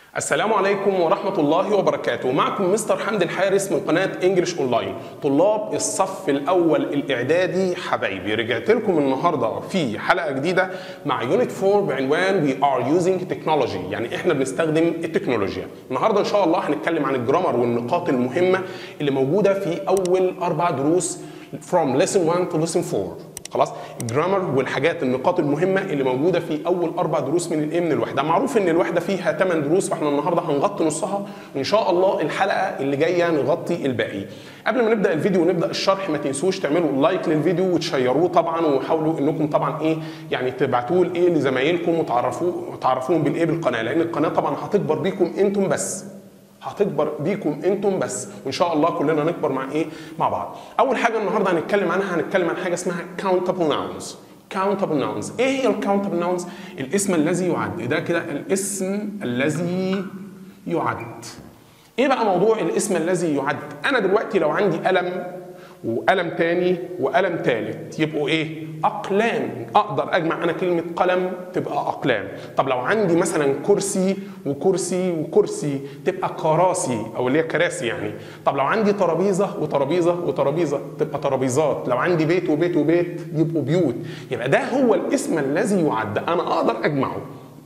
السلام عليكم ورحمة الله وبركاته معكم مستر حمد الحارس من قناة انجلش اونلاين طلاب الصف الاول الاعدادي حبايبي رجعت لكم النهاردة في حلقة جديدة مع يونت 4 بعنوان We are using technology يعني احنا بنستخدم التكنولوجيا النهاردة ان شاء الله هنتكلم عن الجرامر والنقاط المهمة اللي موجودة في اول اربع دروس from lesson 1 to lesson 4 خلاص الجرامر والحاجات النقاط المهمه اللي موجوده في اول اربع دروس من الايه من الوحده معروف ان الوحده فيها 8 دروس فاحنا النهارده هنغطي نصها وان شاء الله الحلقه اللي جايه نغطي الباقي قبل ما نبدا الفيديو ونبدا الشرح ما تنسوش تعملوا لايك للفيديو وتشيروه طبعا وحاولوا انكم طبعا ايه يعني تبعتوه لايه لزمايلكم وتعرفوه وتعرفوهم بالايه بالقناه لان القناه طبعا هتكبر بيكم انتم بس هتكبر بيكم انتم بس وان شاء الله كلنا نكبر مع ايه مع بعض اول حاجه النهارده هنتكلم عنها هنتكلم عن حاجه اسمها countable nouns countable nouns ايه هي الكاونتبل nouns الاسم الذي يعد ده كده الاسم الذي يعد ايه بقى موضوع الاسم الذي يعد انا دلوقتي لو عندي قلم وقلم تاني وقلم تالت يبقوا ايه اقلام اقدر اجمع انا كلمه قلم تبقى اقلام طب لو عندي مثلا كرسي وكرسي وكرسي تبقى كراسي او اللي هي كراسي يعني طب لو عندي ترابيزه وترابيزه وترابيزه تبقى ترابيزات لو عندي بيت وبيت وبيت يبقوا بيوت يبقى ده هو الاسم الذي يعد انا اقدر اجمعه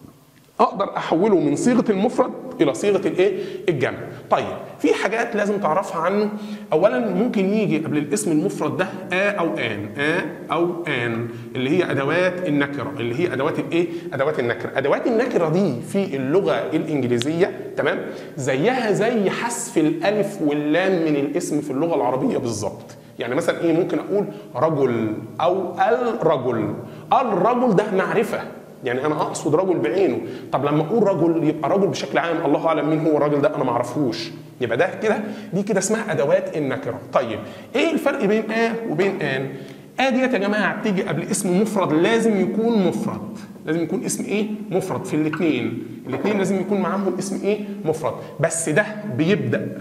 اقدر احوله من صيغه المفرد الى صيغه الايه الجمع طيب في حاجات لازم تعرفها عنه اولا ممكن يجي قبل الاسم المفرد ده ا او ان ا او ان اللي هي ادوات النكره اللي هي ادوات الايه ادوات النكره ادوات النكره دي في اللغه الانجليزيه تمام زيها زي حذف الالف واللام من الاسم في اللغه العربيه بالظبط يعني مثلا ايه ممكن اقول رجل او الرجل الرجل ده معرفه يعني انا اقصد رجل بعينه طب لما اقول رجل يبقى رجل بشكل عام الله اعلم مين هو الراجل ده انا ما اعرفوش يبقى ده كده دي كده اسمها ادوات النكره طيب ايه الفرق بين ا وبين ان ا ديت يا جماعه بتيجي قبل اسم مفرد لازم يكون مفرد لازم يكون اسم ايه مفرد في الاثنين الاثنين لازم يكون معاهم اسم ايه مفرد بس ده بيبدا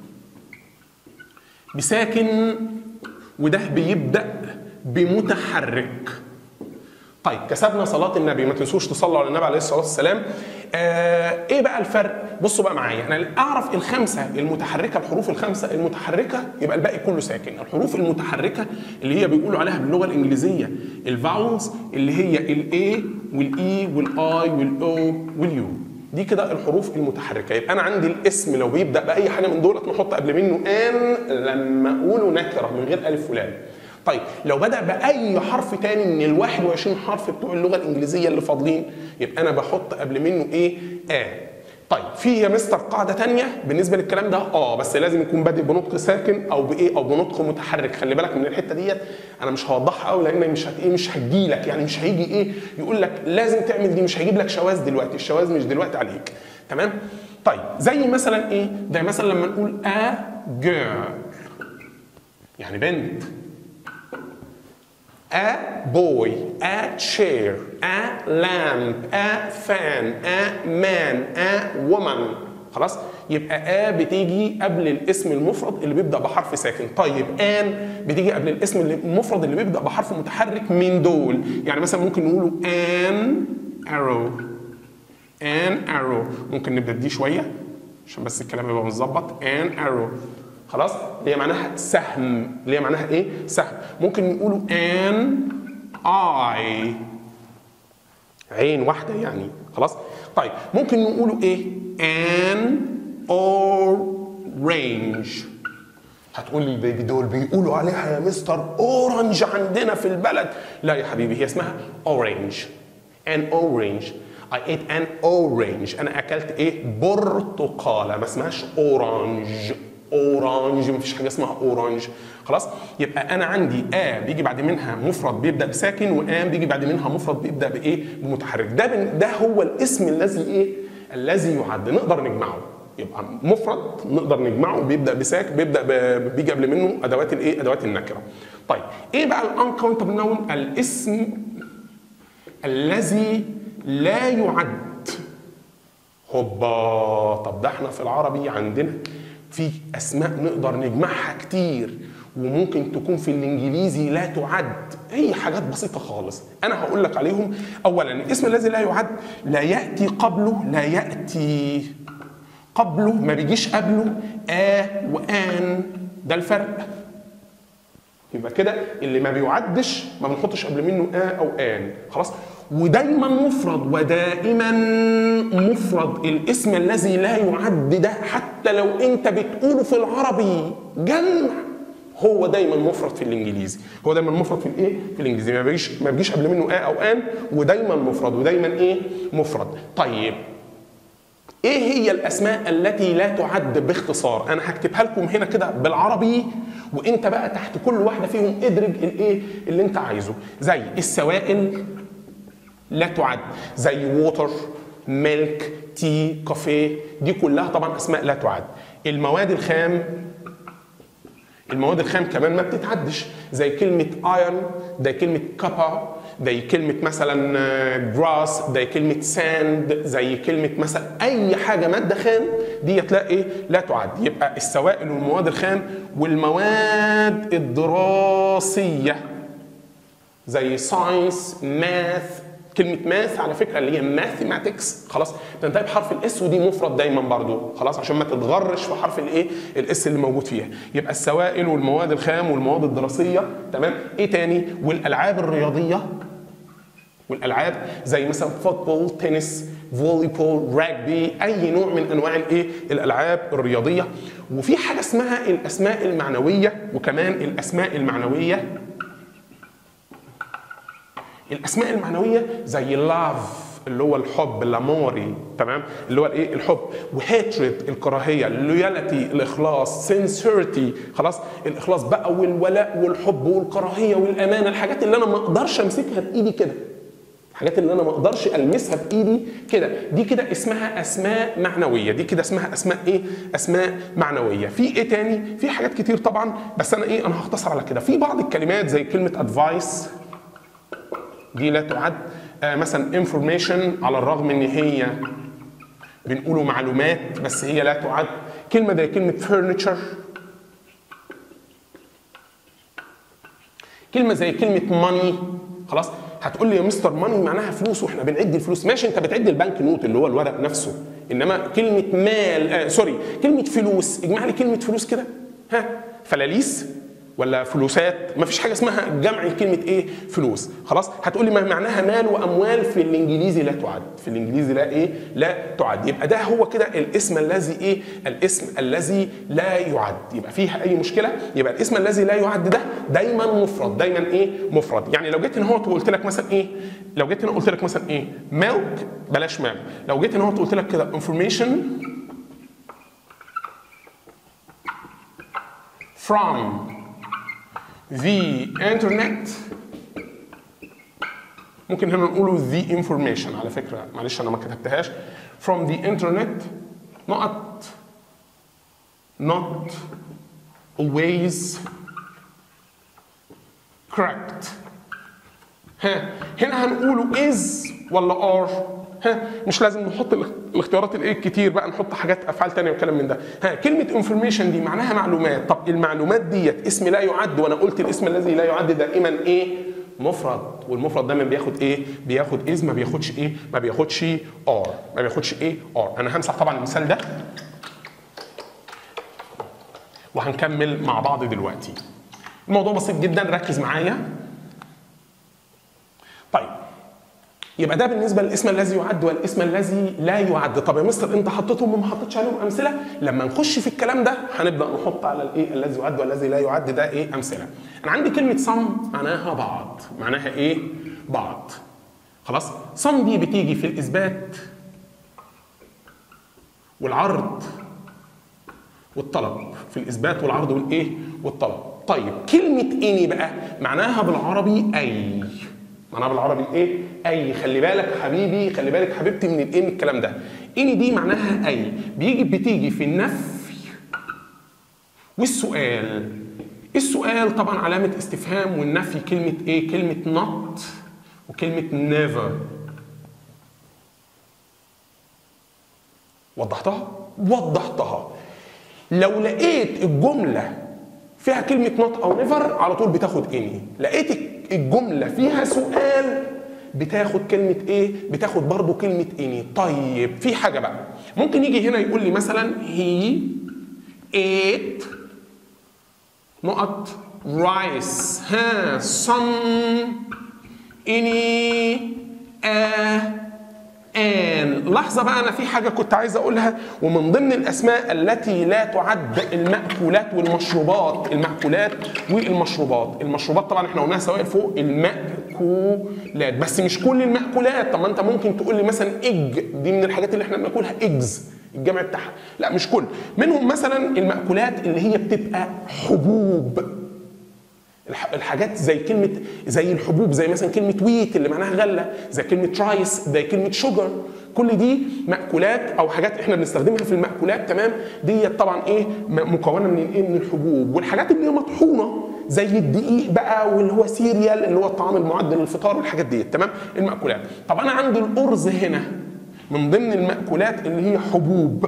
بساكن وده بيبدا بمتحرك طيب كسبنا صلاة النبي ما تنسوش تصلوا على النبي عليه الصلاة والسلام آه ايه بقى الفرق بصوا بقى معايا انا اعرف الخمسة المتحركة الحروف الخمسة المتحركة يبقى الباقي كله ساكن الحروف المتحركة اللي هي بيقولوا عليها باللغة الانجليزية الفاولز اللي هي الاي والاي والاي والاو واليو دي كده الحروف المتحركه يبقى انا عندي الاسم لو بيبدا باي حاجه من دولت نحط قبل منه ان لما اقوله نكره من غير الف ولام طيب لو بدا باي حرف تاني من ال 21 حرف بتوع اللغه الانجليزيه اللي فاضلين يبقى انا بحط قبل منه ايه ا طيب في يا مستر قاعده تانية بالنسبه للكلام ده اه بس لازم يكون بادئ بنطق ساكن او بايه او بنطق متحرك خلي بالك من الحته ديت انا مش هوضحها قوي لان مش هت ايه مش هتجي لك يعني مش هيجي ايه يقول لك لازم تعمل دي مش هيجيب لك شواذ دلوقتي الشواذ مش دلوقتي عليك تمام طيب زي مثلا ايه زي مثلا لما نقول ا girl يعني بنت a boy, a chair, a lamp, a fan, a man, a woman خلاص يبقى ا بتيجي قبل الاسم المفرد اللي بيبدا بحرف ساكن طيب ان بتيجي قبل الاسم المفرد اللي بيبدا بحرف متحرك من دول يعني مثلا ممكن نقوله ان arrow an arrow ممكن نبدا دي شويه عشان بس الكلام يبقى متظبط an arrow خلاص اللي هي معناها سهم اللي هي معناها ايه سهم ممكن نقوله ان اي عين واحده يعني خلاص طيب ممكن نقوله ايه ان اورانج هتقول لي البيبي دول بيقولوا عليها يا مستر اورنج عندنا في البلد لا يا حبيبي هي اسمها اورانج ان اورانج I ate an orange انا اكلت ايه برتقاله ما اسمهاش اورانج اورانج مفيش حاجه اسمها اورانج خلاص يبقى انا عندي ا بيجي بعد منها مفرد بيبدا بساكن وان بيجي بعد منها مفرد بيبدا بايه بمتحرك ده ده هو الاسم الذي ايه الذي يعد نقدر نجمعه يبقى مفرد نقدر نجمعه بيبدا بساك بيبدا بيجي قبل منه ادوات الايه ادوات النكره طيب ايه بقى الانكاونتبل نون الاسم الذي لا يعد هوبا طب ده احنا في العربي عندنا في اسماء نقدر نجمعها كتير وممكن تكون في الانجليزي لا تعد هي حاجات بسيطه خالص انا هقول لك عليهم اولا الاسم الذي لا يعد لا ياتي قبله لا ياتي قبله ما بيجيش قبله آ وآن ده الفرق يبقى كده اللي ما بيعدش ما بنحطش قبل منه آ أو آن خلاص ودايما مفرد ودائما مفرد الاسم الذي لا يعد ده حتى لو انت بتقوله في العربي جمع هو دايما مفرد في الانجليزي هو دايما مفرد في الايه في الانجليزي ما بيجيش ما بيجيش قبل منه ا او ان ودايما مفرد ودايما ايه مفرد طيب ايه هي الاسماء التي لا تعد باختصار انا هكتبها لكم هنا كده بالعربي وانت بقى تحت كل واحده فيهم ادرج الايه اللي انت عايزه زي السوائل لا تعد زي ووتر ميلك تي كافيه دي كلها طبعا اسماء لا تعد المواد الخام المواد الخام كمان ما بتتعدش زي كلمة ايرون زي كلمة كابا زي كلمة مثلا جراس زي كلمة ساند زي كلمة مثلا أي حاجة مادة خام دي تلاقي لا تعد يبقى السوائل والمواد الخام والمواد الدراسية زي ساينس ماث كلمة ماث على فكرة اللي هي ماثيماتكس خلاص بتنتهي بحرف الاس ودي مفرد دايما برضو خلاص عشان ما تتغرش في حرف الايه الاس اللي موجود فيها يبقى السوائل والمواد الخام والمواد الدراسية تمام ايه تاني والالعاب الرياضية والالعاب زي مثلا فوتبول تنس فولي بول راجبي اي نوع من انواع الايه الالعاب الرياضيه وفي حاجه اسمها الاسماء المعنويه وكمان الاسماء المعنويه الاسماء المعنويه زي لاف اللي هو الحب لاموري تمام اللي هو الايه الحب وهاترد الكراهيه لويالتي الاخلاص سينسيرتي خلاص الاخلاص بقى والولاء والحب والكراهيه والامانه الحاجات اللي انا ما اقدرش امسكها بايدي كده الحاجات اللي انا ما اقدرش المسها بايدي كده دي كده اسمها اسماء معنويه دي كده اسمها اسماء ايه اسماء معنويه في ايه تاني في حاجات كتير طبعا بس انا ايه انا هختصر على كده في بعض الكلمات زي كلمه ادفايس دي لا تعد آه مثلا انفورميشن على الرغم ان هي بنقوله معلومات بس هي لا تعد كلمه زي كلمه فurniture كلمه زي كلمه ماني خلاص هتقول لي يا مستر ماني معناها فلوس واحنا بنعد الفلوس ماشي انت بتعد البنك نوت اللي هو الورق نفسه انما كلمه مال آه سوري كلمه فلوس اجمع لي كلمه فلوس كده ها فلاليس ولا فلوسات ما فيش حاجه اسمها جمع كلمه ايه فلوس خلاص هتقولي ما معناها مال واموال في الانجليزي لا تعد في الانجليزي لا ايه لا تعد يبقى ده هو كده الاسم الذي ايه الاسم الذي لا يعد يبقى فيها اي مشكله يبقى الاسم الذي لا يعد ده دايما مفرد دايما ايه مفرد يعني لو جيت هنا هو وقلت لك مثلا ايه لو جيت هنا قلت لك مثلا ايه ميلك بلاش ميلك لو جيت هنا هو قلت لك كده انفورميشن from the internet ممكن هنا نقوله the information على فكرة معلش أنا ما كتبتهاش from the internet not not always correct ها هنا هنقوله is ولا are ها مش لازم نحط الاختيارات الايه كتير بقى نحط حاجات افعال تانية وكلام من ده ها كلمه انفورميشن دي معناها معلومات طب المعلومات ديت اسم لا يعد وانا قلت الاسم الذي لا يعد دائما ايه مفرد والمفرد دايما بياخد ايه بياخد از ما بياخدش ايه ما بياخدش ار ما بياخدش ايه ار انا همسح طبعا المثال ده وهنكمل مع بعض دلوقتي الموضوع بسيط جدا ركز معايا طيب يبقى ده بالنسبه للاسم الذي يعد والاسم الذي لا يعد طب يا مستر انت حطيتهم وما حطيتش عليهم امثله لما نخش في الكلام ده هنبدا نحط على الايه الذي يعد والذي لا يعد ده ايه امثله انا عندي كلمه صم معناها بعض معناها ايه بعض خلاص صم دي بتيجي في الاثبات والعرض والطلب في الاثبات والعرض والايه والطلب طيب كلمه اني بقى معناها بالعربي اي معناها بالعربي ايه؟ اي خلي بالك حبيبي خلي بالك حبيبتي من الايه من الكلام ده. ان دي معناها اي بيجي بتيجي في النفي والسؤال. السؤال طبعا علامة استفهام والنفي كلمة ايه؟ كلمة not وكلمة never. وضحتها؟ وضحتها. لو لقيت الجملة فيها كلمة not أو never على طول بتاخد اني لقيت الجملة فيها سؤال بتاخد كلمه ايه بتاخد برضو كلمه اني طيب في حاجه بقى ممكن يجي هنا يقول لي مثلا he ate نقط rice ها some any a and لحظة بقى أنا في حاجة كنت عايز أقولها ومن ضمن الأسماء التي لا تعد المأكولات والمشروبات المأكولات والمشروبات المشروبات طبعا احنا قلناها سواء فوق المأكولات بس مش كل المأكولات طب ما أنت ممكن تقول لي مثلا إج دي من الحاجات اللي احنا بناكلها إجز الجمع بتاعها لا مش كل منهم مثلا المأكولات اللي هي بتبقى حبوب الح- الحاجات زي كلمة زي الحبوب زي مثلا كلمة ويت اللي معناها غلة زي كلمة رايس زي كلمة شوجر كل دي مأكولات أو حاجات احنا بنستخدمها في المأكولات تمام ديت طبعا ايه م- مكونة من ايه من الحبوب والحاجات اللي هي مطحونة زي الدقيق بقى واللي هو سيريال اللي هو الطعام المعد للفطار والحاجات ديت تمام المأكولات طب أنا عندي الأرز هنا من ضمن المأكولات اللي هي حبوب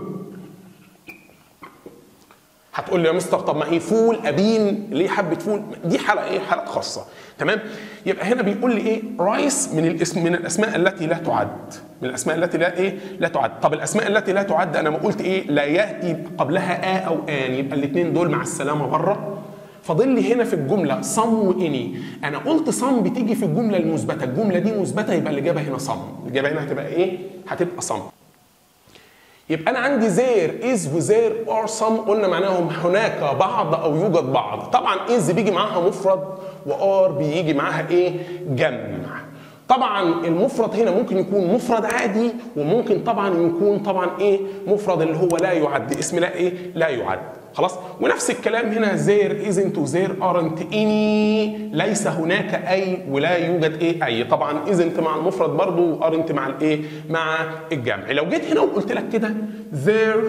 هتقول لي يا مستر طب ما هي فول ابين ليه حبه فول دي حلقه ايه حلقه خاصه تمام يبقى هنا بيقول لي ايه رايس من الاسم من الاسماء التي لا تعد من الاسماء التي لا ايه لا تعد طب الاسماء التي لا تعد انا ما قلت ايه لا ياتي قبلها ا او ان يبقى الاثنين دول مع السلامه بره فاضل لي هنا في الجمله صم واني انا قلت صم بتيجي في الجمله المثبته الجمله دي مثبته يبقى الاجابه هنا صم الاجابه هنا هتبقى ايه هتبقى صم يبقى انا عندي زير از وزير اور سم قلنا معناهم هناك بعض او يوجد بعض طبعا از بيجي معاها مفرد وار بيجي معاها ايه جمع طبعا المفرد هنا ممكن يكون مفرد عادي وممكن طبعا يكون طبعا ايه مفرد اللي هو لا يعد اسم لا ايه لا يعد خلاص ونفس الكلام هنا زير ازنت وزير ارنت اني ليس هناك اي ولا يوجد ايه اي طبعا ازنت مع المفرد برضو وارنت مع الايه مع الجمع لو جيت هنا وقلت لك كده there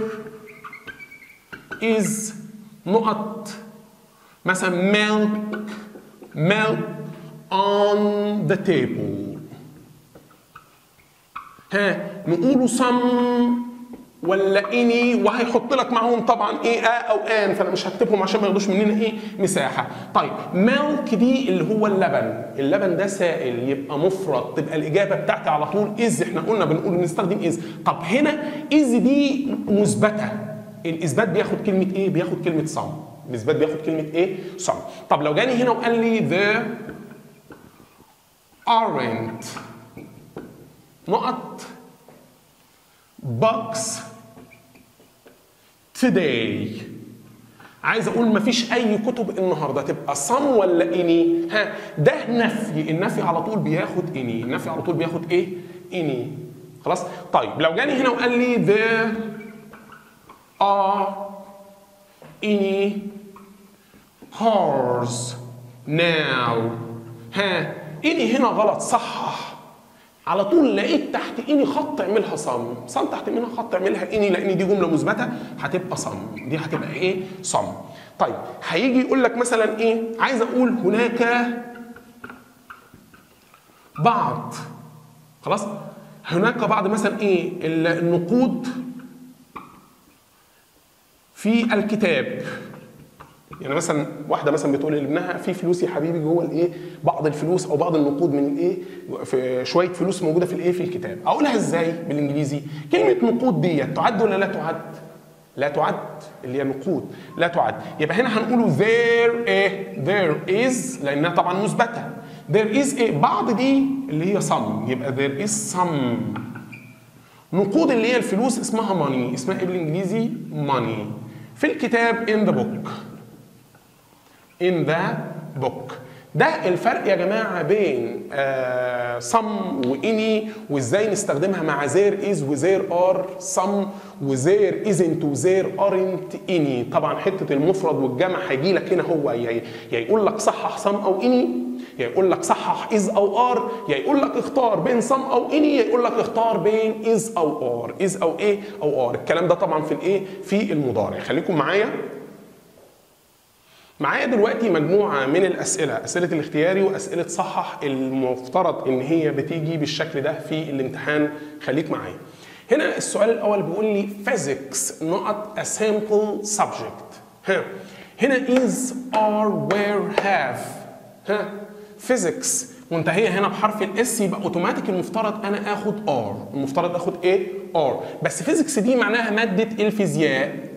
is نقط مثلا milk milk on the table ها نقوله some ولا اني وهيحط لك معاهم طبعا ايه ا او ان فانا مش هكتبهم عشان ما ياخدوش مننا ايه مساحه طيب ميلك دي اللي هو اللبن اللبن ده سائل يبقى مفرد تبقى الاجابه بتاعتي على طول از احنا قلنا بنقول نستخدم از طب هنا از دي مثبته الاثبات بياخد كلمه ايه بياخد كلمه صم الاثبات بياخد كلمه ايه صم طب لو جاني هنا وقال لي the aren't نقط bucks today عايز اقول مفيش اي كتب النهارده تبقى صم ولا اني ها ده نفي النفي على طول بياخد اني النفي على طول بياخد ايه اني خلاص طيب لو جاني هنا وقال لي there are any cars now ها اني هنا غلط صحح على طول لقيت تحت اني خط اعملها صم صم تحت منها خط اعملها اني لان دي جمله مثبته هتبقى صم دي هتبقى ايه صم طيب هيجي يقول لك مثلا ايه عايز اقول هناك بعض خلاص هناك بعض مثلا ايه النقود في الكتاب يعني مثلا واحده مثلا بتقول لابنها في فلوس يا حبيبي جوه الايه بعض الفلوس او بعض النقود من الايه في شويه فلوس موجوده في الايه في الكتاب اقولها ازاي بالانجليزي كلمه نقود دي تعد ولا لا تعد لا تعد اللي هي نقود لا تعد يبقى هنا هنقوله there ايه there is لانها طبعا مثبته there is ايه بعض دي اللي هي some يبقى there is some نقود اللي هي الفلوس اسمها money اسمها ايه بالانجليزي money في الكتاب in the book in the book ده الفرق يا جماعة بين آه some واني وازاي نستخدمها مع there is وزير are some وزير isn't وزير aren't any طبعا حتة المفرد والجمع هيجي لك هنا هو يا يا يقول لك صحح some او اني يا يقول لك صحح is او are يا يقول لك اختار بين some او اني يا يقول لك اختار بين is او are is او ايه او are الكلام ده طبعا في الايه في المضارع خليكم معايا معايا دلوقتي مجموعة من الأسئلة أسئلة الاختياري وأسئلة صحح المفترض إن هي بتيجي بالشكل ده في الامتحان خليك معايا هنا السؤال الأول بيقول لي physics not a simple subject ها هنا is are where have ها physics منتهيه هنا بحرف الاس يبقى اوتوماتيك المفترض انا اخد ار المفترض اخد ايه ار بس فيزيكس دي معناها ماده الفيزياء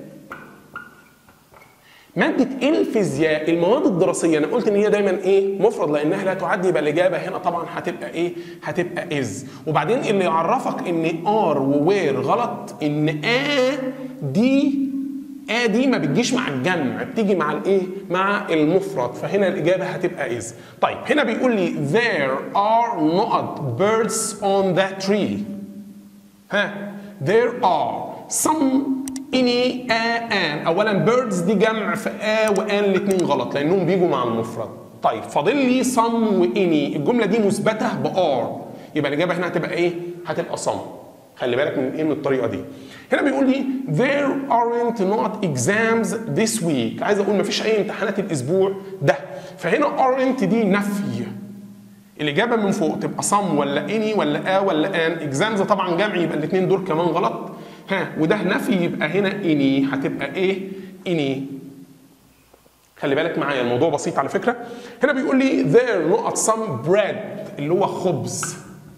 مادة الفيزياء المواد الدراسية أنا قلت إن هي دايما إيه؟ مفرد لأنها لا تعد يبقى الإجابة هنا طبعا هتبقى إيه؟ هتبقى إز وبعدين اللي يعرفك إن آر ووير غلط إن آ دي آ دي ما بتجيش مع الجمع بتيجي مع الإيه؟ مع المفرد فهنا الإجابة هتبقى إز طيب هنا بيقول لي there are not birds on that tree ها there are some اني ا ان اولا بيردز دي جمع في ا وان الاثنين غلط لانهم بيجوا مع المفرد طيب فاضل لي صم واني الجمله دي مثبته بار يبقى الاجابه هنا هتبقى ايه هتبقى صم خلي بالك من ايه من الطريقه دي هنا بيقول لي there aren't not exams this week عايز اقول مفيش اي امتحانات الاسبوع ده فهنا aren't دي نفي الاجابه من فوق تبقى صم ولا اني ولا ا ولا ان اكزامز طبعا جمع يبقى الاثنين دول كمان غلط ها وده نفي يبقى هنا اني هتبقى ايه اني خلي بالك معايا الموضوع بسيط على فكره هنا بيقول لي there نقط some bread اللي هو خبز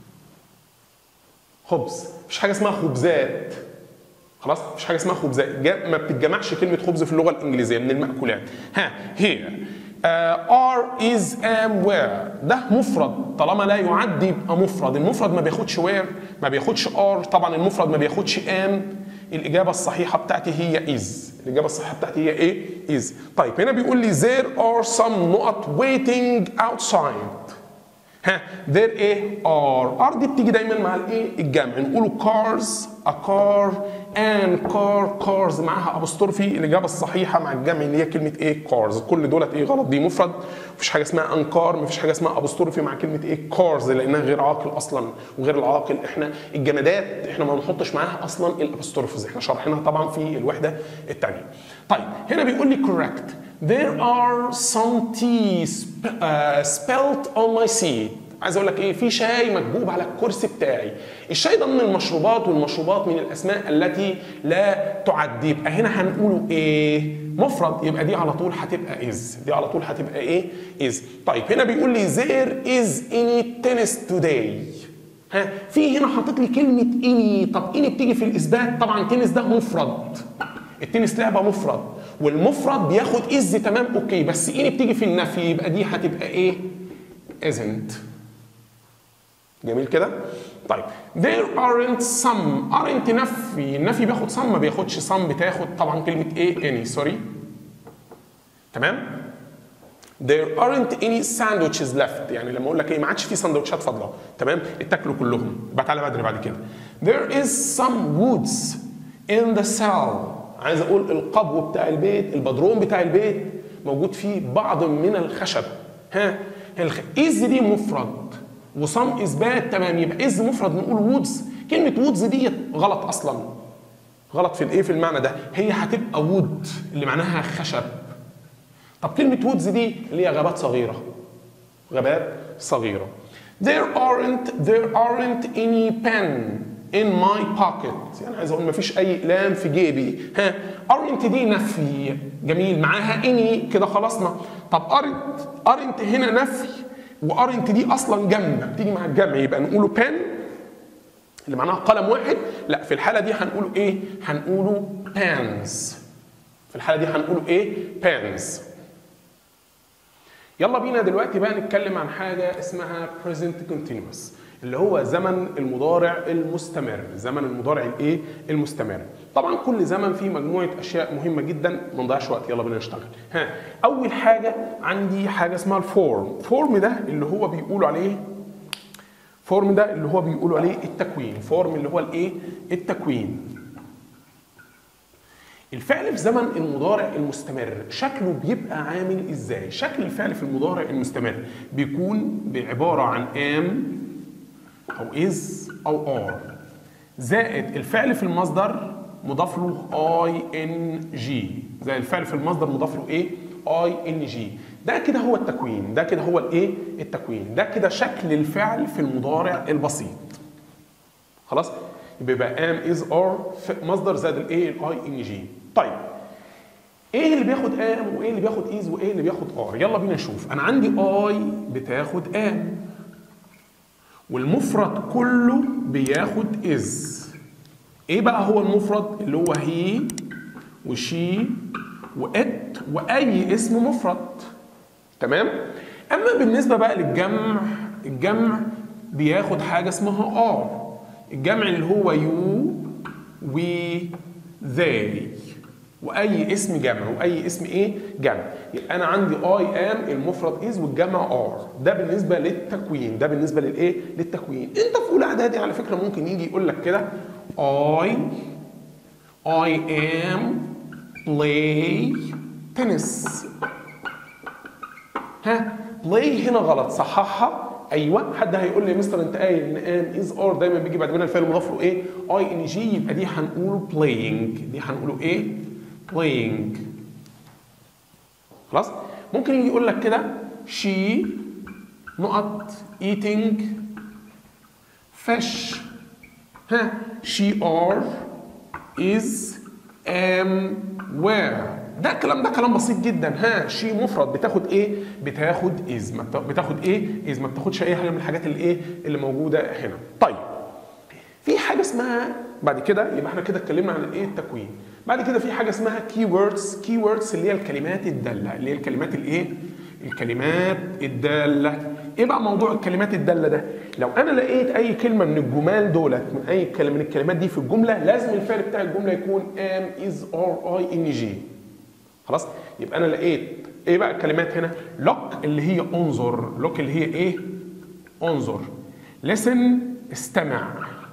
خبز مفيش حاجه اسمها خبزات خلاص مفيش حاجه اسمها خبزات جا- ما بتتجمعش كلمه خبز في اللغه الانجليزيه من المأكولات ها here ار از ام وير ده مفرد طالما لا يعد يبقى مفرد المفرد ما بياخدش وير ما بياخدش ار طبعا المفرد ما بياخدش ام الاجابه الصحيحه بتاعتي هي از الاجابه الصحيحه بتاعتي هي ايه از طيب هنا بيقول لي there are some نقط waiting outside ها there ايه are are دي بتيجي دايما مع الايه الجمع نقوله cars a car and car cars معاها ابوستروفي الاجابه الصحيحه مع الجمع اللي هي كلمه ايه cars كل دولت ايه غلط دي مفرد مفيش حاجه اسمها انكار مفيش حاجه اسمها ابوستروفي مع كلمه ايه cars لانها غير عاقل اصلا وغير العاقل احنا الجمادات احنا ما بنحطش معاها اصلا الابوستروفيز احنا شارحينها طبعا في الوحده الثانيه طيب هنا بيقول لي correct There are some tea sp uh, spelt on my seat. عايز اقول لك ايه في شاي مكبوب على الكرسي بتاعي الشاي ده من المشروبات والمشروبات من الاسماء التي لا تعد يبقى هنا هنقوله ايه مفرد يبقى دي على طول هتبقى از دي على طول هتبقى ايه از طيب هنا بيقول لي there is any tennis today ها في هنا حاطط لي كلمه اني طب اني بتيجي في الاثبات طبعا تنس ده مفرد التنس لعبه مفرد والمفرد بياخد از تمام اوكي بس اني بتيجي في النفي يبقى دي هتبقى ايه isn't جميل كده طيب there aren't some aren't نفي النفي بياخد some ما بياخدش some بتاخد طبعا كلمه ايه any سوري تمام There aren't any sandwiches left يعني لما اقول لك ايه ما عادش في سندوتشات فاضله تمام اتاكلوا كلهم يبقى تعالى بدري بعد كده There is some woods in the cell عايز اقول القبو بتاع البيت البدروم بتاع البيت موجود فيه بعض من الخشب ها الخ... از دي مفرد وصم اثبات تمام يبقى از مفرد نقول وودز كلمه وودز دي غلط اصلا غلط في الايه في المعنى ده هي هتبقى وود اللي معناها خشب طب كلمة وودز دي اللي هي غابات صغيرة غابات صغيرة There aren't there aren't any pen in my pocket يعني عايز اقول مفيش اي اقلام في جيبي ها aren't دي نفي جميل معاها any كده خلصنا طب aren't aren't هنا نفي وaren't دي اصلا جمع بتيجي مع الجمع يبقى نقوله pen اللي معناها قلم واحد لا في الحالة دي هنقوله ايه هنقوله pens في الحالة دي هنقوله ايه pens يلا بينا دلوقتي بقى نتكلم عن حاجة اسمها present continuous اللي هو زمن المضارع المستمر زمن المضارع الايه المستمر طبعا كل زمن فيه مجموعة اشياء مهمة جدا ما نضيعش وقت يلا بينا نشتغل ها اول حاجة عندي حاجة اسمها الفورم فورم ده اللي هو بيقولوا عليه فورم ده اللي هو بيقولوا عليه التكوين فورم اللي هو الايه التكوين الفعل في زمن المضارع المستمر شكله بيبقى عامل ازاي شكل الفعل في المضارع المستمر بيكون بعبارة عن am او is او are زائد الفعل في المصدر مضاف له اي ان جي زي الفعل في المصدر مضاف له ايه اي ان جي ده كده هو التكوين ده كده هو الايه التكوين ده كده شكل الفعل في المضارع البسيط خلاص يبقى ام از ار مصدر زائد الايه الاي ان جي طيب ايه اللي بياخد ام وايه اللي بياخد از وايه اللي بياخد ار يلا بينا نشوف انا عندي اي بتاخد ام والمفرد كله بياخد از ايه بقى هو المفرد اللي هو هي وشي وات واي اسم مفرد تمام اما بالنسبه بقى للجمع الجمع بياخد حاجه اسمها ار الجمع اللي هو يو وي ذي واي اسم جمع واي اسم ايه جمع يبقى انا عندي اي ام المفرد از والجمع ار ده بالنسبه للتكوين ده بالنسبه للايه للتكوين انت في اولى اعدادي على فكره ممكن يجي يقول لك كده اي I am play tennis ها play هنا غلط صححها ايوه حد هيقول لي يا مستر انت قايل ان ام از ار دايما بيجي بعد منها الفعل المضاف له ايه اي ان جي يبقى دي هنقوله playing دي هنقوله ايه playing خلاص ممكن يجي يقول لك كده she نقط eating fish ها she are is am where ده الكلام ده كلام بسيط جدا ها شي مفرد بتاخد ايه بتاخد از ما بتاخد ايه از ما بتاخدش اي حاجه من الحاجات اللي ايه اللي موجوده هنا طيب في حاجه اسمها بعد كده يبقى احنا كده اتكلمنا عن الايه التكوين بعد كده في حاجه اسمها كي ووردز كي ووردز اللي هي الكلمات الداله اللي هي الكلمات الايه الكلمات الداله ايه بقى موضوع الكلمات الداله ده لو انا لقيت اي كلمه من الجمال دولت من اي كلمه من الكلمات دي في الجمله لازم الفعل بتاع الجمله يكون ام از ار اي ان جي خلاص يبقى انا لقيت ايه بقى الكلمات هنا لوك اللي هي انظر لوك اللي هي ايه انظر listen استمع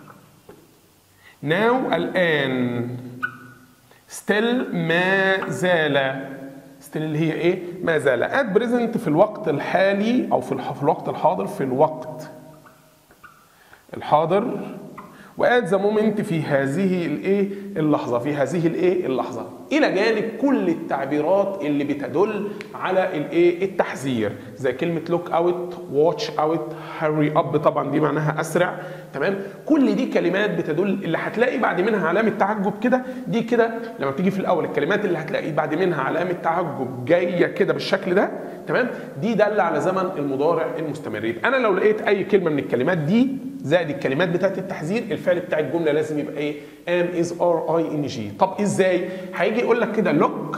now الان still ما زال still اللي هي ايه ما زال at present في الوقت الحالي او في الح- في الوقت الحاضر في الوقت الحاضر وات ذا مومنت في هذه الايه اللحظه في هذه الايه اللحظه الى جانب كل التعبيرات اللي بتدل على الايه التحذير زي كلمه لوك اوت واتش اوت هاري اب طبعا دي معناها اسرع تمام كل دي كلمات بتدل اللي هتلاقي بعد منها علامه تعجب كده دي كده لما بتيجي في الاول الكلمات اللي هتلاقي بعد منها علامه تعجب جايه كده بالشكل ده تمام دي داله على زمن المضارع المستمر يبقى انا لو لقيت اي كلمه من الكلمات دي زائد الكلمات بتاعت التحذير الفعل بتاع الجمله لازم يبقى ايه ام از ار اي ان جي طب ازاي هيجي يقول لك كده لوك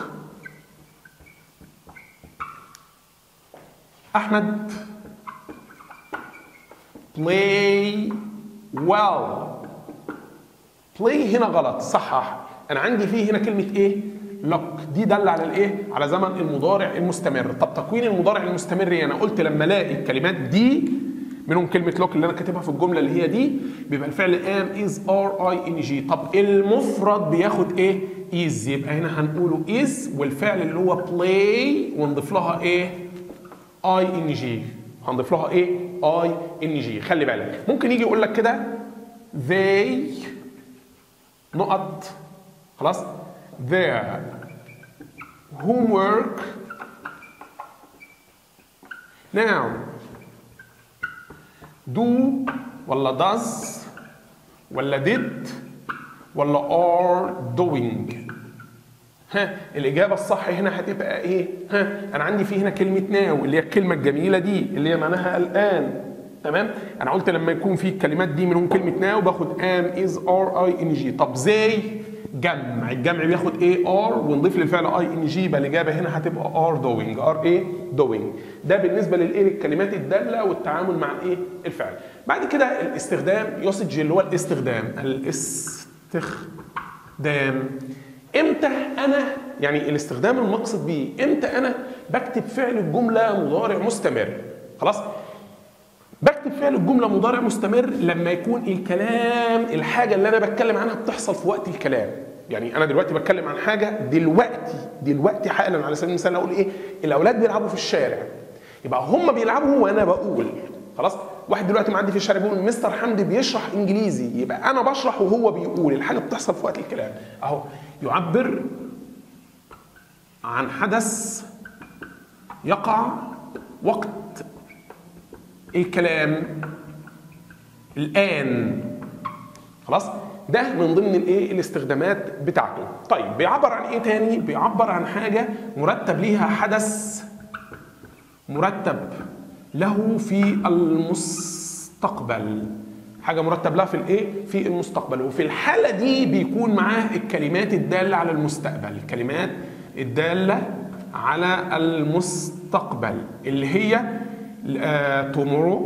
احمد play well play هنا غلط صحح انا عندي فيه هنا كلمه ايه لوك دي دل على الايه على زمن المضارع المستمر طب تكوين المضارع المستمر ايه؟ انا قلت لما الاقي الكلمات دي منهم كلمه لوك اللي انا كاتبها في الجمله اللي هي دي بيبقى الفعل ام از ار اي ان جي طب المفرد بياخد ايه از يبقى هنا هنقوله از والفعل اللي هو بلاي ونضيف لها ايه اي ان جي هنضيف لها ايه اي ان جي خلي بالك ممكن يجي يقول لك كده they نقط خلاص their homework now do ولا does ولا did ولا are doing ها الإجابة الصح هنا هتبقى إيه؟ ها أنا عندي في هنا كلمة ناو اللي هي الكلمة الجميلة دي اللي هي معناها الآن تمام؟ أنا قلت لما يكون في الكلمات دي منهم كلمة ناو باخد ام از ار اي ان جي طب زي جمع الجمع بياخد ايه ار ونضيف للفعل اي ان جي يبقى الاجابه هنا هتبقى ار دوينج ار ايه دوينج ده بالنسبه للايه للكلمات الداله والتعامل مع الايه الفعل بعد كده الاستخدام يوسج اللي هو الاستخدام الاستخدام امتى انا يعني الاستخدام المقصد بيه امتى انا بكتب فعل الجمله مضارع مستمر خلاص بكتب فعل الجمله مضارع مستمر لما يكون الكلام الحاجه اللي انا بتكلم عنها بتحصل في وقت الكلام يعني انا دلوقتي بتكلم عن حاجه دلوقتي دلوقتي حالا على سبيل المثال اقول ايه الاولاد بيلعبوا في الشارع يبقى هم بيلعبوا وانا بقول خلاص واحد دلوقتي معدي في الشارع بيقول مستر حمدي بيشرح انجليزي يبقى انا بشرح وهو بيقول الحاجه بتحصل في وقت الكلام اهو يعبر عن حدث يقع وقت الكلام الان خلاص ده من ضمن الايه الاستخدامات بتاعته طيب بيعبر عن ايه تاني بيعبر عن حاجه مرتب ليها حدث مرتب له في المستقبل حاجة مرتب لها في الايه؟ في المستقبل وفي الحالة دي بيكون معاه الكلمات الدالة على المستقبل الكلمات الدالة على المستقبل اللي هي uh, tomorrow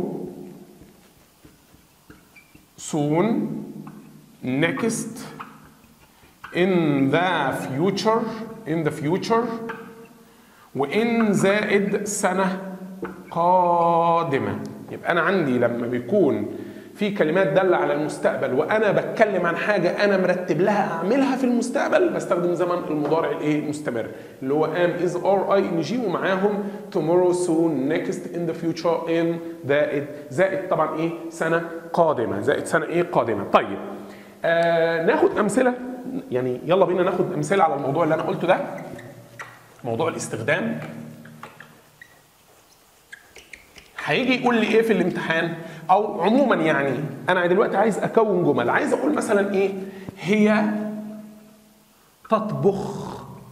soon next in the future in the future وإن زائد سنة قادمة يبقى أنا عندي لما بيكون في كلمات دالة على المستقبل وأنا بتكلم عن حاجة أنا مرتب لها أعملها في المستقبل بستخدم زمن المضارع الإيه المستمر اللي هو am is or I N G ومعاهم tomorrow soon next in the future in زائد زائد طبعا إيه سنة قادمة زائد سنة إيه قادمة طيب آه ناخد أمثلة يعني يلا بينا ناخد أمثلة على الموضوع اللي أنا قلته ده موضوع الاستخدام هيجي يقول لي ايه في الامتحان او عموما يعني انا دلوقتي عايز اكون جمل عايز اقول مثلا ايه هي تطبخ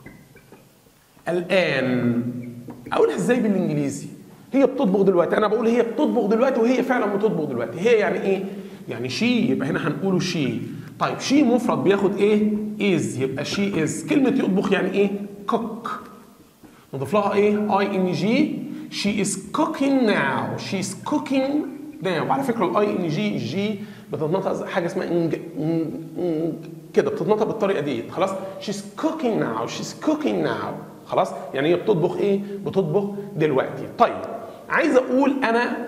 الان اقولها ازاي بالانجليزي هي بتطبخ دلوقتي انا بقول هي بتطبخ دلوقتي وهي فعلا بتطبخ دلوقتي هي يعني ايه يعني شي يبقى هنا هنقوله شي طيب شي مفرد بياخد ايه از يبقى شي از كلمه يطبخ يعني ايه كوك نضيف لها ايه اي ان جي she is cooking now she is cooking now وعلى فكره الاي ان جي جي بتتنطق حاجه اسمها انج انج كده بتتنطق بالطريقه دي خلاص she's cooking now she's cooking now خلاص يعني هي بتطبخ ايه بتطبخ دلوقتي طيب عايز اقول انا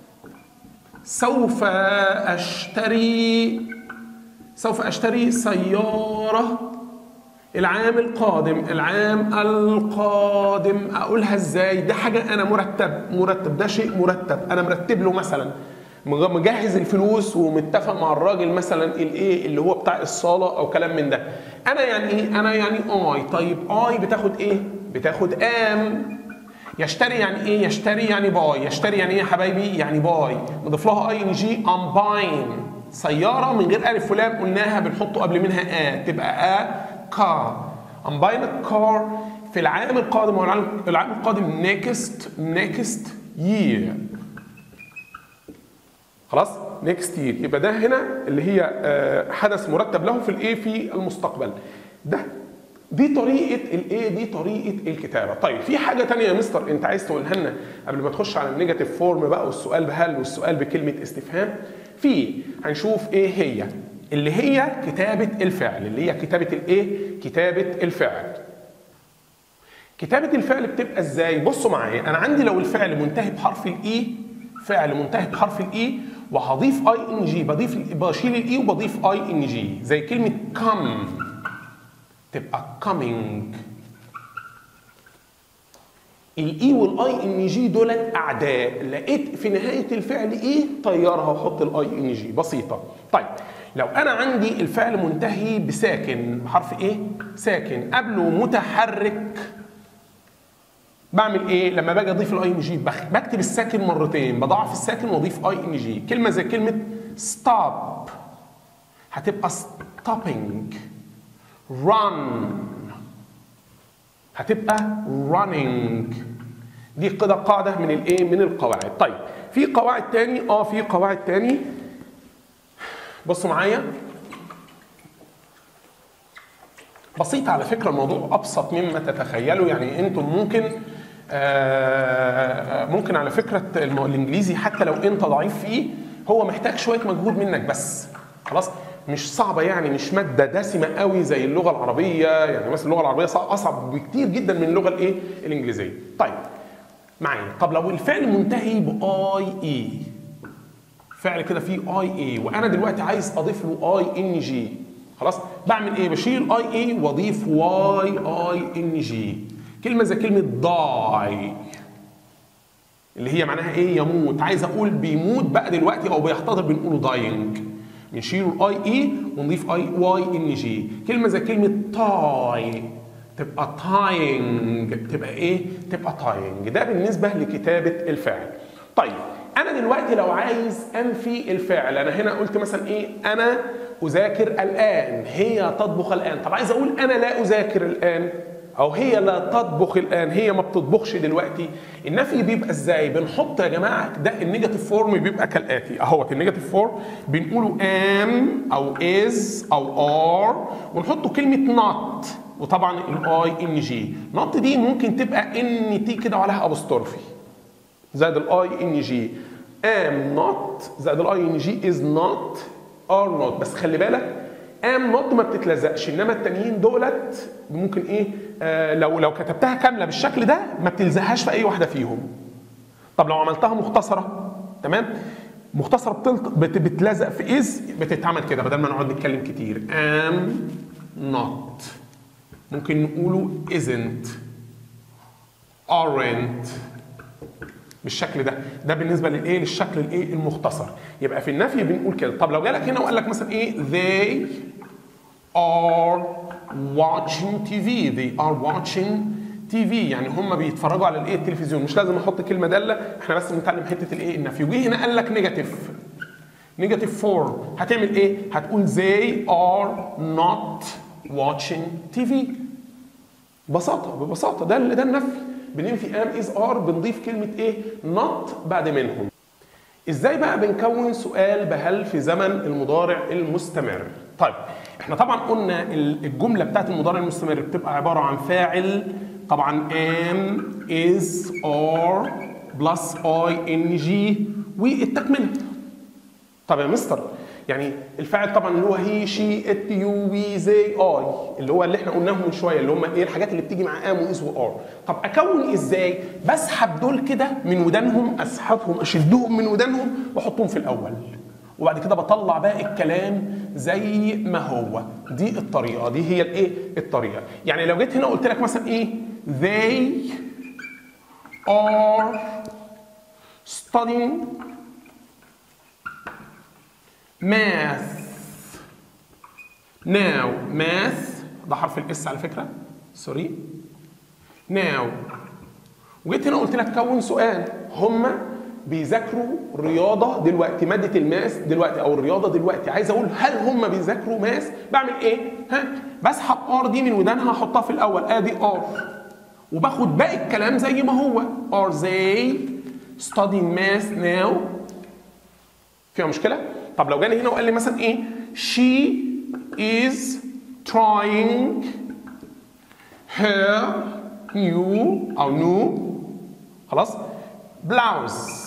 سوف اشتري سوف اشتري سياره العام القادم العام القادم اقولها ازاي ده حاجه انا مرتب مرتب ده شيء مرتب انا مرتب له مثلا مجهز الفلوس ومتفق مع الراجل مثلا الايه اللي هو بتاع الصاله او كلام من ده انا يعني ايه انا يعني اي طيب اي بتاخد ايه بتاخد ام يشتري يعني ايه يشتري يعني باي يشتري يعني ايه يا حبايبي يعني باي نضيف لها اي ان جي ام باين سياره من غير الف ولام قلناها بنحطه قبل منها ا تبقى ا كار I'm buying a car في العام القادم او العام القادم next next year خلاص next year يبقى ده هنا اللي هي حدث مرتب له في الايه في المستقبل ده دي طريقه الايه دي طريقه الكتابه طيب في حاجه تانية يا مستر انت عايز تقولها لنا قبل ما تخش على النيجاتيف فورم بقى والسؤال بهل والسؤال بكلمه استفهام في هنشوف ايه هي اللي هي كتابة الفعل اللي هي كتابة الايه؟ كتابة الفعل. كتابة الفعل بتبقى ازاي؟ بصوا معايا انا عندي لو الفعل منتهي بحرف الاي فعل منتهي بحرف الاي وهضيف اي ان جي بضيف بشيل الاي وبضيف اي ان جي زي كلمة come تبقى coming الاي والاي ان جي دولت اعداء لقيت في نهايه الفعل ايه طيرها وحط الاي ان جي بسيطه طيب لو انا عندي الفعل منتهي بساكن بحرف ايه ساكن قبله متحرك بعمل ايه لما باجي اضيف الاي ان جي بكتب الساكن مرتين بضاعف الساكن واضيف اي ان جي كلمه زي كلمه stop هتبقى stopping run هتبقى running دي كده قاعده من الايه من القواعد طيب في قواعد تاني اه في قواعد تاني بصوا معايا بسيطة على فكرة الموضوع أبسط مما تتخيلوا يعني أنتم ممكن آه ممكن على فكرة الإنجليزي حتى لو أنت ضعيف فيه هو محتاج شوية مجهود منك بس خلاص مش صعبة يعني مش مادة دسمة قوي زي اللغة العربية يعني مثلا اللغة العربية أصعب بكتير جدا من اللغة الإيه الإنجليزية طيب معايا طب لو الفعل منتهي بآي إي فعل كده فيه اي اي وانا دلوقتي عايز اضيف له اي ان جي خلاص بعمل ايه بشيل اي اي واضيف واي اي ان جي كلمه زي كلمه ضاي اللي هي معناها ايه يموت عايز اقول بيموت بقى دلوقتي او بيحتضر بنقوله داينج نشيل الاي اي ونضيف اي واي ان جي كلمه زي كلمه تاي تبقى تاينج تبقى ايه تبقى تاينج ده بالنسبه لكتابه الفعل طيب انا دلوقتي لو عايز انفي الفعل انا هنا قلت مثلا ايه انا اذاكر الان هي تطبخ الان طب عايز اقول انا لا اذاكر الان او هي لا تطبخ الان هي ما بتطبخش دلوقتي النفي بيبقى ازاي بنحط يا جماعه ده النيجاتيف فورم بيبقى كالاتي اهوت النيجاتيف فورم بنقوله ام او از او ار ونحطه كلمه نوت وطبعا الاي ان جي نوت دي ممكن تبقى ان تي كده وعليها ابوستروفي زائد الاي ان جي ام نوت زائد الاي ان جي از نوت ار نوت بس خلي بالك ام نوت ما بتتلزقش انما التانيين دولت ممكن ايه آه لو لو كتبتها كامله بالشكل ده ما بتلزقهاش في اي واحده فيهم طب لو عملتها مختصره تمام مختصره بتلت... بت... بتلزق في از بتتعمل كده بدل ما نقعد نتكلم كتير ام نوت ممكن نقوله isn't aren't بالشكل ده ده بالنسبه للايه للشكل الايه المختصر يبقى في النفي بنقول كده طب لو جالك هنا وقال لك مثلا ايه they are watching TV they are watching TV يعني هم بيتفرجوا على الايه التلفزيون مش لازم احط كلمه داله احنا بس بنتعلم حته الايه النفي وجه هنا قال لك نيجاتيف نيجاتيف فور هتعمل ايه هتقول they are not watching TV ببساطه ببساطه ده ده النفي بننفي ام از ار بنضيف كلمه ايه نوت بعد منهم ازاي بقى بنكون سؤال بهل في زمن المضارع المستمر طيب احنا طبعا قلنا الجمله بتاعت المضارع المستمر بتبقى عباره عن فاعل طبعا ام از ار بلس اي ان جي والتكمله طب يا مستر يعني الفاعل طبعا اللي هو هي شي ات يو وي زي اي اللي هو اللي احنا قلناهم من شويه اللي هم ايه الحاجات اللي بتيجي مع ام واز وار طب اكون ازاي بسحب دول كده من ودانهم اسحبهم اشدهم من ودانهم واحطهم في الاول وبعد كده بطلع بقى الكلام زي ما هو دي الطريقه دي هي الايه الطريقه يعني لو جيت هنا قلت لك مثلا ايه they are studying math now math ده حرف الاس على فكره سوري now وجيت هنا قلت لك كون سؤال هم بيذاكروا رياضه دلوقتي ماده الماس دلوقتي او الرياضه دلوقتي عايز اقول هل هم بيذاكروا ماس بعمل ايه ها بسحب ار دي من ودانها احطها في الاول ادي ار وباخد باقي الكلام زي ما هو are they studying math now فيها مشكله طب لو جاني هنا وقال لي مثلا ايه she is trying her new او new خلاص blouse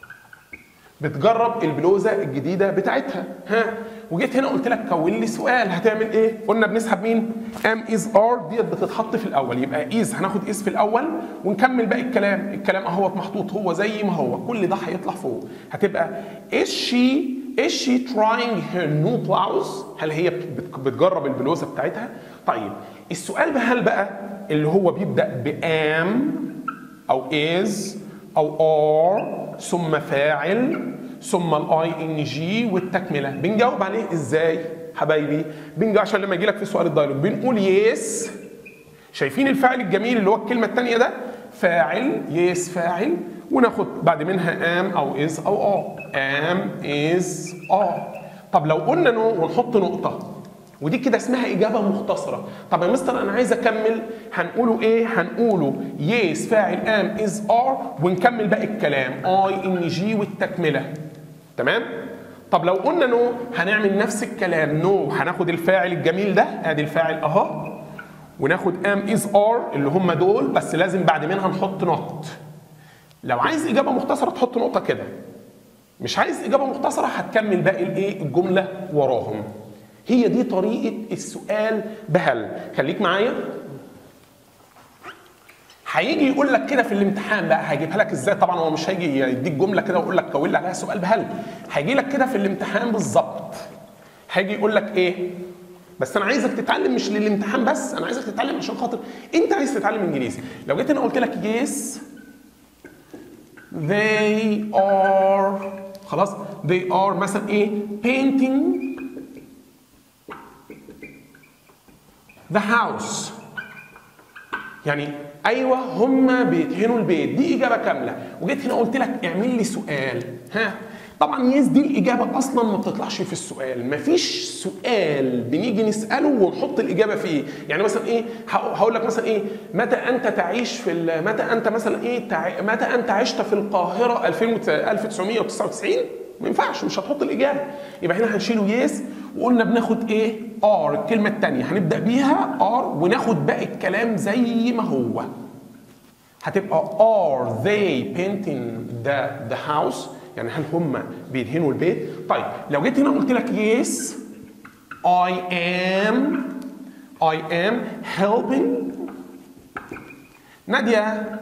بتجرب البلوزه الجديده بتاعتها ها وجيت هنا قلت لك كون لي سؤال هتعمل ايه قلنا بنسحب مين ام از ار ديت بتتحط في الاول يبقى از هناخد از في الاول ونكمل باقي الكلام الكلام اهوت محطوط هو زي ما هو كل ده هيطلع فوق هتبقى is she is she trying her new blouse هل هي بتجرب البلوزه بتاعتها طيب السؤال بقى هل بقى اللي هو بيبدا بام او is او are ثم فاعل ثم الاي ان جي والتكمله بنجاوب عليه ازاي حبايبي بنجاوب عشان لما يجي لك في سؤال الدايلوج بنقول يس شايفين الفاعل الجميل اللي هو الكلمه الثانيه ده فاعل يس فاعل وناخد بعد منها ام او از او اه ام از اه طب لو قلنا نو ونحط نقطه ودي كده اسمها اجابه مختصره طب يا مستر انا عايز اكمل هنقوله ايه هنقوله يس فاعل ام از ار ونكمل باقي الكلام اي ان جي والتكمله تمام طب لو قلنا نو هنعمل نفس الكلام نو هناخد الفاعل الجميل ده ادي الفاعل اهو وناخد ام از ار اللي هم دول بس لازم بعد منها نحط نوت لو عايز اجابه مختصره تحط نقطه كده مش عايز اجابه مختصره هتكمل باقي الايه الجمله وراهم هي دي طريقه السؤال بهل خليك معايا هيجي يقول لك كده في الامتحان بقى هيجيبها لك ازاي طبعا هو مش هيجي يديك جمله كده ويقول لك كون لي عليها سؤال بهل هيجي لك كده في الامتحان بالظبط هيجي يقول لك ايه بس انا عايزك تتعلم مش للامتحان بس انا عايزك تتعلم عشان خاطر انت عايز تتعلم انجليزي لو جيت انا قلت لك yes they are خلاص they are مثلا ايه painting the house يعني ايوه هم بيدهنوا البيت دي اجابه كامله وجيت هنا قلت لك اعمل لي سؤال ها طبعا يس دي الاجابه اصلا ما بتطلعش في السؤال مفيش سؤال بنيجي نساله ونحط الاجابه فيه يعني مثلا ايه هقول لك مثلا ايه متى انت تعيش في ال- متى انت مثلا ايه تع... متى انت عشت في القاهره 2000 وت- 1999 ما ينفعش مش هتحط الاجابه يبقى هنا هنشيله يس وقلنا بناخد ايه ار الكلمه الثانيه هنبدا بيها ار وناخد باقي الكلام زي ما هو هتبقى are they painting the, the house يعني هل هم بيدهنوا البيت طيب لو جيت هنا قلت لك yes I am I am helping نادية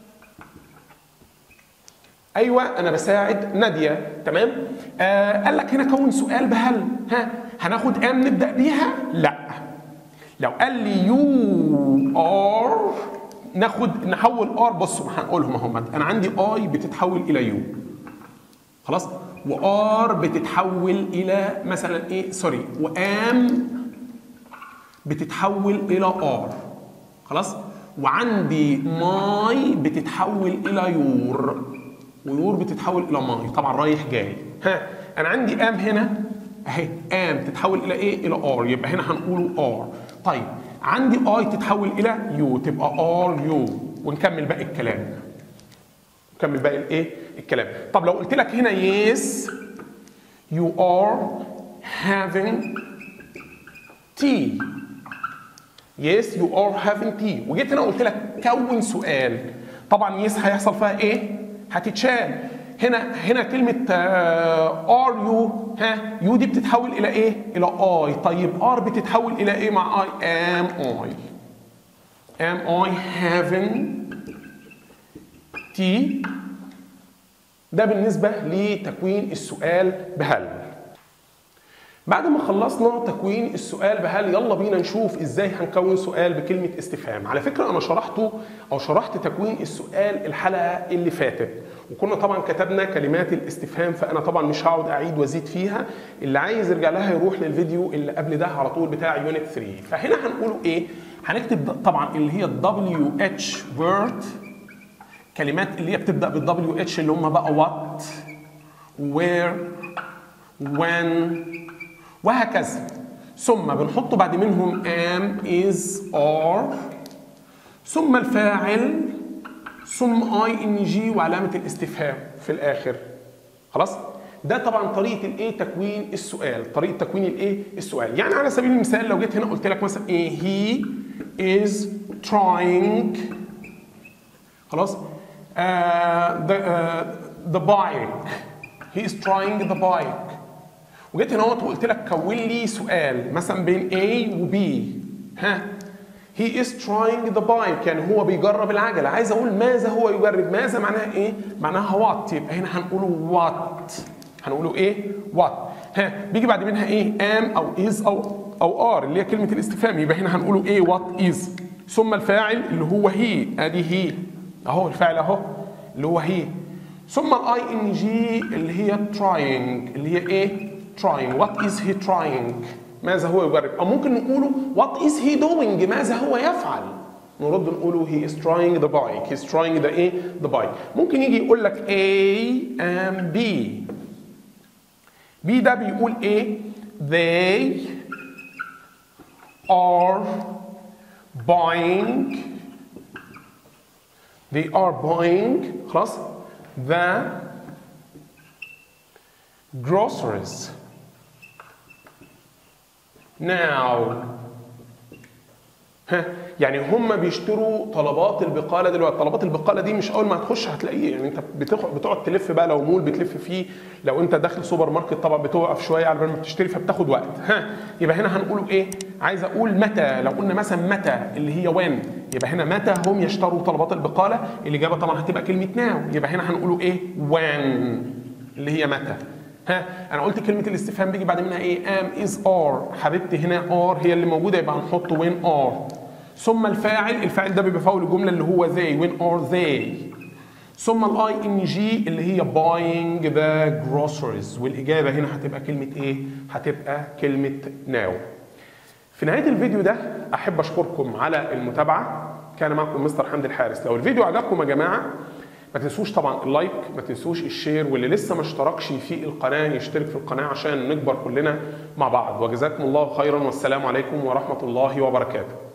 ايوه انا بساعد ناديه تمام آه قال لك هنا كون سؤال بهل ها هناخد ام نبدا بيها لا لو قال لي يو ار ناخد نحول ار بصوا هنقولهم اهم انا عندي اي بتتحول الى يو خلاص وار بتتحول الى مثلا ايه سوري وام بتتحول الى ار خلاص وعندي ماي بتتحول الى يور ويور بتتحول الى ماي طبعا رايح جاي ها انا عندي ام هنا اهي ام تتحول الى ايه الى ار يبقى هنا هنقوله ار طيب عندي اي تتحول الى يو تبقى ار يو ونكمل باقي الكلام نكمل باقي الايه الكلام طب لو قلت لك هنا yes you are having tea yes you are having tea وجيت هنا قلت لك كون سؤال طبعا yes هيحصل فيها ايه هتتشال هنا هنا كلمة ار يو ها يو دي بتتحول إلى إيه؟ إلى اي طيب ار بتتحول إلى إيه مع اي؟ ام اي am I having tea ده بالنسبة لتكوين السؤال بهل بعد ما خلصنا تكوين السؤال بهل يلا بينا نشوف ازاي هنكون سؤال بكلمة استفهام على فكرة انا شرحته او شرحت تكوين السؤال الحلقة اللي فاتت وكنا طبعا كتبنا كلمات الاستفهام فانا طبعا مش هقعد اعيد وازيد فيها اللي عايز يرجع لها يروح للفيديو اللي قبل ده على طول بتاع يونت 3 فهنا هنقوله ايه هنكتب طبعا اللي هي الدبليو اتش word كلمات اللي هي بتبدا بالدبليو اتش اللي هم بقى what where when وهكذا ثم بنحط بعد منهم am is are ثم الفاعل ثم اي ان جي وعلامه الاستفهام في الاخر خلاص ده طبعا طريقه الايه تكوين السؤال طريقه تكوين الايه السؤال يعني على سبيل المثال لو جيت هنا قلت لك مثلا ايه he is trying خلاص uh, the uh, the bike he is trying the bike وجيت هنا وقلت لك كون لي سؤال مثلا بين A و B ها he is trying the bike يعني هو بيجرب العجلة عايز أقول ماذا هو يجرب ماذا معناها إيه معناها what يبقى هنا هنقوله what هنقوله إيه what ها بيجي بعد منها إيه am أو is أو أو are اللي هي كلمة الاستفهام يبقى هنا هنقوله إيه what is ثم الفاعل اللي هو he أدي he أهو الفاعل أهو اللي هو he ثم الاي ان جي اللي هي trying اللي هي ايه trying what is he trying ماذا هو يجرب او ممكن نقوله what is he doing ماذا هو يفعل نرد نقوله he is trying the bike he's trying the ايه the bike ممكن يجي يقول لك A and B B ده بيقول ايه they are buying they are buying خلاص the groceries now ها يعني هم بيشتروا طلبات البقاله دلوقتي طلبات البقاله دي مش اول ما هتخش هتلاقيه يعني انت بتخ... بتقعد تلف بقى لو مول بتلف فيه لو انت داخل سوبر ماركت طبعا بتوقف شويه على بال ما بتشتري فبتاخد وقت ها يبقى هنا هنقوله ايه عايز اقول متى لو قلنا مثلا متى اللي هي وين يبقى هنا متى هم يشتروا طلبات البقاله الاجابه طبعا هتبقى كلمه ناو يبقى هنا هنقوله ايه when اللي هي متى ها انا قلت كلمه الاستفهام بيجي بعد منها ايه ام از ار حبيبتي هنا ار هي اللي موجوده يبقى هنحط وين ار ثم الفاعل الفاعل ده بيبقى فاول الجمله اللي هو they when are they ثم الاي ان جي اللي هي buying the groceries والاجابه هنا هتبقى كلمه ايه هتبقى كلمه now في نهايه الفيديو ده احب اشكركم على المتابعه كان معكم مستر حمدي الحارس لو الفيديو عجبكم يا جماعه ما تنسوش طبعا اللايك ما تنسوش الشير واللي لسه ما اشتركش في القناه يشترك في القناه عشان نكبر كلنا مع بعض وجزاكم الله خيرا والسلام عليكم ورحمه الله وبركاته